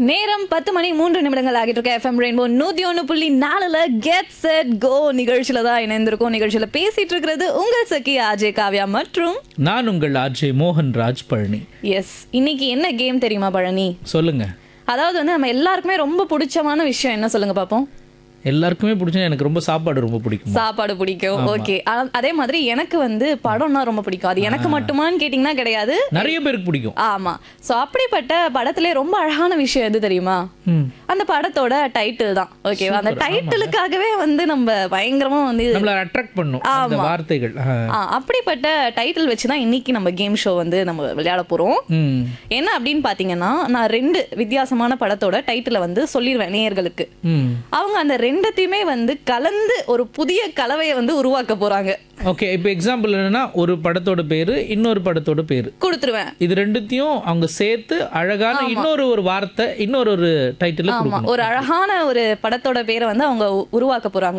நேரம் பத்து மணி மூன்று நிமிடங்கள் ஆகிட்டு இருக்க எஃப்எம் ரெயின்போ நூத்தி ஒன்று புள்ளி நாலுல கெட் செட் கோ நிகழ்ச்சியில தான் இணைந்திருக்கோம் நிகழ்ச்சியில பேசிட்டு இருக்கிறது உங்கள் சகி அஜய் காவ்யா மற்றும் நான் உங்கள் ஆர்ஜே மோகன் ராஜ் பழனி எஸ் இன்னைக்கு என்ன கேம் தெரியுமா பழனி சொல்லுங்க அதாவது வந்து நம்ம எல்லாருக்குமே ரொம்ப பிடிச்சமான விஷயம் என்ன சொல்லுங்க பாப்போம் எல்லாருக்குமே பிடிச்ச எனக்கு ரொம்ப சாப்பாடு ரொம்ப பிடிக்கும் சாப்பாடு பிடிக்கும் ஓகே அதே மாதிரி எனக்கு வந்து படம்னா ரொம்ப பிடிக்கும் அது எனக்கு மட்டுமான்னு கேட்டிங்கன்னா கிடையாது நிறைய பேருக்கு பிடிக்கும் ஆமா சோ அப்படிப்பட்ட படத்திலே ரொம்ப அழகான விஷயம் எது தெரியுமா ம். அந்த படத்தோட டைட்டில் தான் ஓகேவா அந்த டைட்டிலுக்காகவே வந்து நம்ம பயங்கரமா வந்து நம்மள அட்ராக்ட் பண்ணும் அந்த வார்த்தைகள் ஆ. ஆ, அப்படிப்பட்ட டைட்டில் வச்சு தான் இன்னைக்கு நம்ம கேம் ஷோ வந்து நம்ம விளையாட போறோம் ம் என்ன அப்படின்னு பாத்தீங்கன்னா நான் ரெண்டு வித்தியாசமான படத்தோட டைட்டிலை வந்து சொல்லிடுவேன் நேயர்களுக்கு ம் அவங்க அந்த ரெண்டத்தையுமே வந்து கலந்து ஒரு புதிய கலவையை வந்து உருவாக்க போறாங்க ஓகே இப்போ எக்ஸாம்பிள் என்னன்னா ஒரு படத்தோட பேரு இன்னொரு படத்தோட பேரு கொடுத்துருவேன் இது ரெண்டுத்தையும் அவங்க சேர்த்து அழகான இன்னொரு ஒரு வார்த்தை இன்னொரு ஒரு டைட்டில் ஆமா ஒரு அழகான ஒரு படத்தோட பேரை வந்து அவங்க உ- உருவாக்க போறாங்க